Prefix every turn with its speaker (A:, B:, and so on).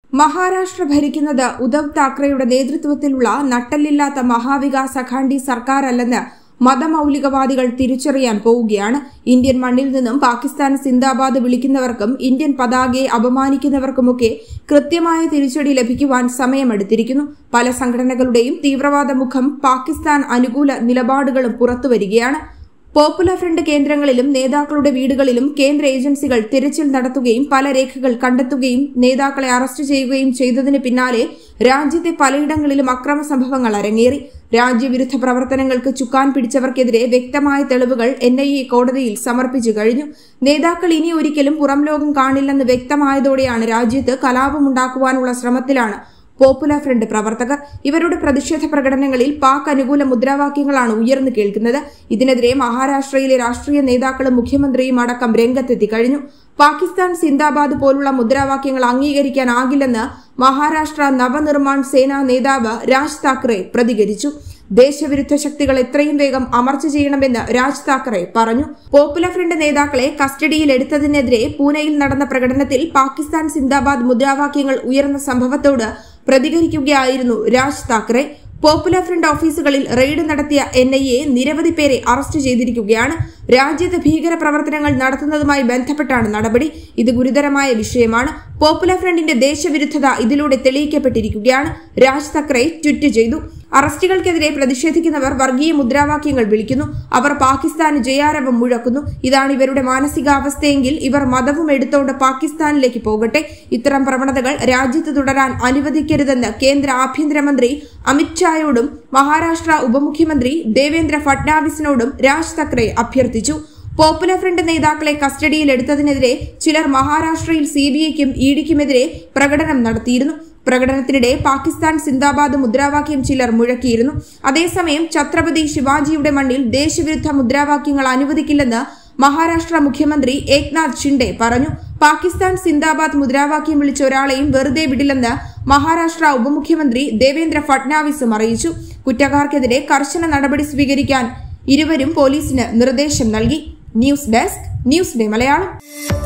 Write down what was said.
A: മഹാരാഷ്ട്ര ഭരിക്കുന്നത് ഉദ്ധവ് താക്കറെയുടെ നേതൃത്വത്തിലുള്ള നട്ടല്ലില്ലാത്ത മഹാവികാസ് അഖാണ്ടി സർക്കാരല്ലെന്ന് മതമൌലികവാദികൾ തിരിച്ചറിയാൻ പോവുകയാണ് ഇന്ത്യൻ മണ്ണിൽ നിന്നും പാകിസ്ഥാൻ സിന്ദാബാദ് വിളിക്കുന്നവർക്കും ഇന്ത്യൻ പതാകയെ അപമാനിക്കുന്നവർക്കുമൊക്കെ കൃത്യമായ തിരിച്ചടി ലഭിക്കുവാൻ സമയമെടുത്തിരിക്കുന്നു പല സംഘടനകളുടെയും തീവ്രവാദ മുഖം പാകിസ്ഥാൻ അനുകൂല നിലപാടുകളും പുറത്തുവരികയാണ് പോപ്പുലർ ഫ്രണ്ട് കേന്ദ്രങ്ങളിലും നേതാക്കളുടെ വീടുകളിലും കേന്ദ്ര ഏജൻസികൾ തിരച്ചിൽ നടത്തുകയും പല രേഖകൾ കണ്ടെത്തുകയും നേതാക്കളെ അറസ്റ്റ് ചെയ്യുകയും ചെയ്തതിന് പിന്നാലെ രാജ്യത്തെ പലയിടങ്ങളിലും അക്രമ സംഭവങ്ങൾ അരങ്ങേറി രാജ്യവിരുദ്ധ പ്രവർത്തനങ്ങൾക്ക് ചുക്കാൻ പിടിച്ചവർക്കെതിരെ വ്യക്തമായ തെളിവുകൾ എൻ ഐ എ കോടതിയിൽ സമർപ്പിച്ചു കഴിഞ്ഞു നേതാക്കൾ ഇനി ഒരിക്കലും പുറം ലോകം കാണില്ലെന്ന് വ്യക്തമായതോടെയാണ് രാജ്യത്ത് കലാപമുണ്ടാക്കുവാനുള്ള ശ്രമത്തിലാണ് പോപ്പുലർ ഫ്രണ്ട് പ്രവർത്തകർ ഇവരുടെ പ്രതിഷേധ പ്രകടനങ്ങളിൽ പാക് അനുകൂല മുദ്രാവാക്യങ്ങളാണ് ഉയർന്നു കേൾക്കുന്നത് ഇതിനെതിരെ മഹാരാഷ്ട്രയിലെ രാഷ്ട്രീയ നേതാക്കളും മുഖ്യമന്ത്രിയും അടക്കം രംഗത്തെത്തി കഴിഞ്ഞു പാകിസ്ഥാൻ സിന്ദാബാദ് പോലുള്ള മുദ്രാവാക്യങ്ങൾ അംഗീകരിക്കാനാകില്ലെന്ന് മഹാരാഷ്ട്ര നവനിർമ്മാൺ സേനാ നേതാവ് രാജ് താക്കറെ പ്രതികരിച്ചു ദേശവിരുദ്ധ ശക്തികൾ എത്രയും വേഗം അമർച്ച ചെയ്യണമെന്ന് രാജ് താക്കറെ പറഞ്ഞു പോപ്പുലർ ഫ്രണ്ട് നേതാക്കളെ കസ്റ്റഡിയിൽ എടുത്തതിനെതിരെ പൂനെയിൽ നടന്ന പ്രകടനത്തിൽ പാകിസ്ഥാൻ സിന്ദാബാദ് മുദ്രാവാക്യങ്ങൾ ഉയർന്ന സംഭവത്തോട് പ്രതികരിക്കുകയായിരുന്നു രാജ് താക്കറെ പോപ്പുലർ ഫ്രണ്ട് ഓഫീസുകളിൽ റെയ്ഡ് നടത്തിയ എൻ ഐ എ നിരവധി പേരെ അറസ്റ്റ് ചെയ്തിരിക്കുകയാണ് രാജ്യത്ത് ഭീകര പ്രവർത്തനങ്ങൾ നടത്തുന്നതുമായി ബന്ധപ്പെട്ടാണ് നടപടി ഇത് ഗുരുതരമായ വിഷയമാണ് പോപ്പുലർ ഫ്രണ്ടിന്റെ ദേശവിരുദ്ധത ഇതിലൂടെ തെളിയിക്കപ്പെട്ടിരിക്കുകയാണ് രാജ് തക്കറെ ട്വീറ്റ് ചെയ്തു അറസ്റ്റുകൾക്കെതിരെ പ്രതിഷേധിക്കുന്നവർ വർഗീയ മുദ്രാവാക്യങ്ങൾ വിളിക്കുന്നു അവർ പാകിസ്ഥാന് ജയാരവം മുഴക്കുന്നു ഇതാണ് ഇവരുടെ മാനസികാവസ്ഥയെങ്കിൽ ഇവർ മതവും എടുത്തോണ്ട് പാകിസ്ഥാനിലേക്ക് പോകട്ടെ ഇത്തരം പ്രവണതകൾ രാജ്യത്ത് തുടരാൻ അനുവദിക്കരുതെന്ന് കേന്ദ്ര ആഭ്യന്തരമന്ത്രി അമിത്ഷായോടും മഹാരാഷ്ട്ര ഉപമുഖ്യമന്ത്രി ദേവേന്ദ്ര ഫട്നാവിസിനോടും രാജ് തക്കറെ അഭ്യർത്ഥിച്ചു പോപ്പുലർ ഫ്രണ്ട് നേതാക്കളെ കസ്റ്റഡിയിൽ എടുത്തതിനെതിരെ ചിലർ മഹാരാഷ്ട്രയിൽ സിബിഐക്കും ഇഡിക്കുമെതിരെ പ്രകടനം നടത്തിയിരുന്നു പ്രകടനത്തിനിടെ പാകിസ്ഥാൻ സിന്ദാബാദ് മുദ്രാവാക്യം ചിലർ മുഴക്കിയിരുന്നു അതേസമയം ഛത്രപതി ശിവാജിയുടെ മണ്ണിൽ ദേശവിരുദ്ധ മുദ്രാവാക്യങ്ങൾ അനുവദിക്കില്ലെന്ന് മഹാരാഷ്ട്ര മുഖ്യമന്ത്രി ഏക്നാഥ് ഷിൻഡെ പറഞ്ഞു പാകിസ്ഥാൻ സിന്ദാബാദ് മുദ്രാവാക്യം വിളിച്ച ഒരാളെയും വെറുതെ വിടില്ലെന്ന് മഹാരാഷ്ട്ര ഉപമുഖ്യമന്ത്രി ദേവേന്ദ്ര ഫട്നാവിസും അറിയിച്ചു കുറ്റക്കാർക്കെതിരെ കർശന നടപടി സ്വീകരിക്കാൻ ഇരുവരും പോലീസിന് നിർദ്ദേശം നൽകി news desk news day Malayalam